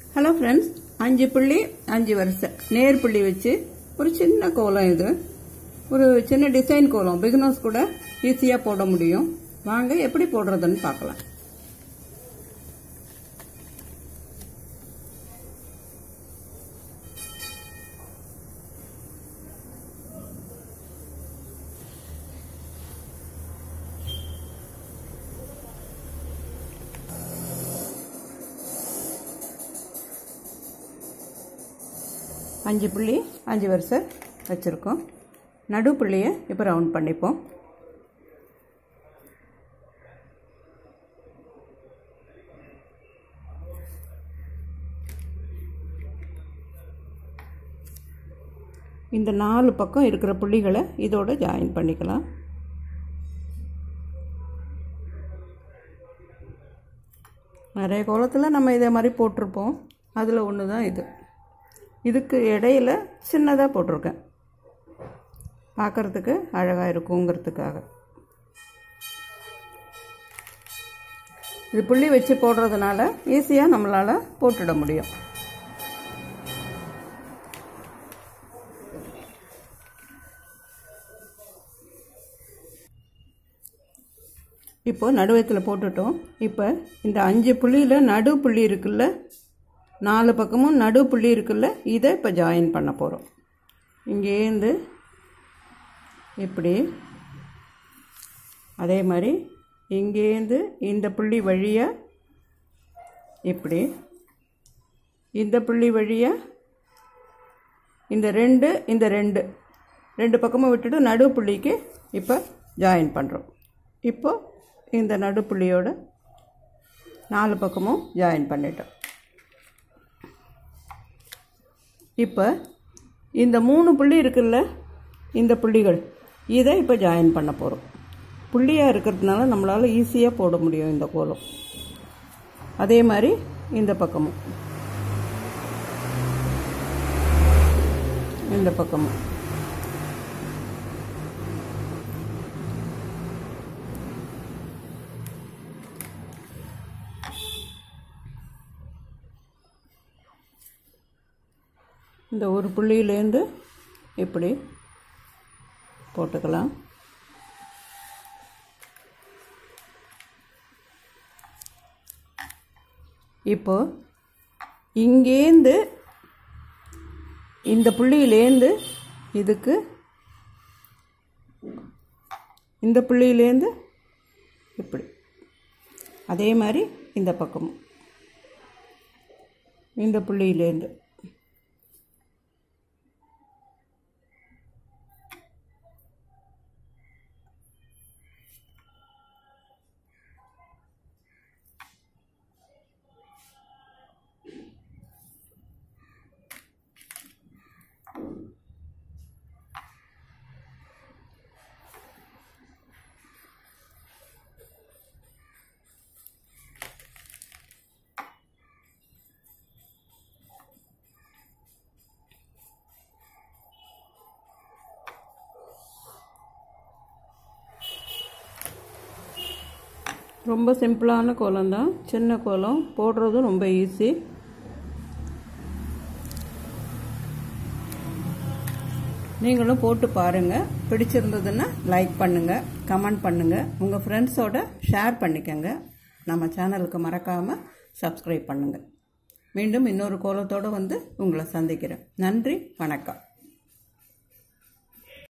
hello friends அஞ்சு புள்ளி அஞ்சு வரிசை நேர் புள்ளி வச்சு ஒரு சின்ன கோலம் இது ஒரு சின்ன டிசைன் கோலம் பிகினர்ஸ் கூட ஈஸியாக போட முடியும் வாங்க எப்படி போடுறதுன்னு பார்க்கலாம் அஞ்சு புள்ளி அஞ்சு வரிசை வச்சுருக்கோம் நடு புள்ளியை இப்போ ரவுண்ட் பண்ணிப்போம் இந்த நாலு பக்கம் இருக்கிற புள்ளிகளை இதோட ஜாயின் பண்ணிக்கலாம் நிறைய கோலத்தில் நம்ம இதே மாதிரி போட்டிருப்போம் அதில் ஒன்று தான் இது இதுக்கு இடையில சின்னதாக போட்டிருக்கேன் பார்க்குறதுக்கு அழகாக இருக்குங்கிறதுக்காக இது புள்ளி வச்சு போடுறதுனால ஈஸியாக நம்மளால் போட்டுட முடியும் இப்போ நடுவத்தில் போட்டுட்டோம் இப்போ இந்த அஞ்சு புள்ளியில் நடு புள்ளி இருக்குல்ல நாலு பக்கமும் நடு புள்ளி இருக்குல்ல இதை இப்போ ஜாயின் பண்ண போகிறோம் இங்கேருந்து இப்படி அதே மாதிரி இங்கேருந்து இந்த புள்ளி வழியாக இப்படி இந்த புள்ளி வழியாக இந்த ரெண்டு இந்த ரெண்டு ரெண்டு பக்கமும் விட்டுட்டு நடு புள்ளிக்கு இப்போ ஜாயின் பண்ணுறோம் இப்போ இந்த நடு புள்ளியோட நாலு பக்கமும் ஜாயின் பண்ணிட்டோம் இப்போ இந்த மூணு புள்ளி இருக்குல்ல இந்த புள்ளிகள் இதை இப்போ ஜாயின் பண்ண போகிறோம் புள்ளியாக இருக்கிறதுனால நம்மளால் ஈஸியாக போட முடியும் இந்த கோலம் அதே மாதிரி இந்த பக்கமும் இந்த பக்கமும் இந்த ஒரு புள்ளியிலேருந்து இப்படி போட்டுக்கலாம் இப்போ இங்கேருந்து இந்த புள்ளியிலேருந்து இதுக்கு இந்த புள்ளியிலேருந்து இப்படி அதே மாதிரி இந்த பக்கமும் இந்த புள்ளியிலேருந்து ரொம்ப சிம்பிளான கோலம் தான் சின்ன கோலம் போடுறதும் ரொம்ப ஈஸி நீங்களும் போட்டு பாருங்கள் பிடிச்சிருந்ததுன்னா லைக் பண்ணுங்கள் கமெண்ட் பண்ணுங்கள் உங்கள் ஃப்ரெண்ட்ஸோட ஷேர் பண்ணிக்கோங்க நம்ம சேனலுக்கு மறக்காமல் சப்ஸ்கிரைப் பண்ணுங்கள் மீண்டும் இன்னொரு கோலத்தோடு வந்து உங்களை சந்திக்கிறேன் நன்றி வணக்கம்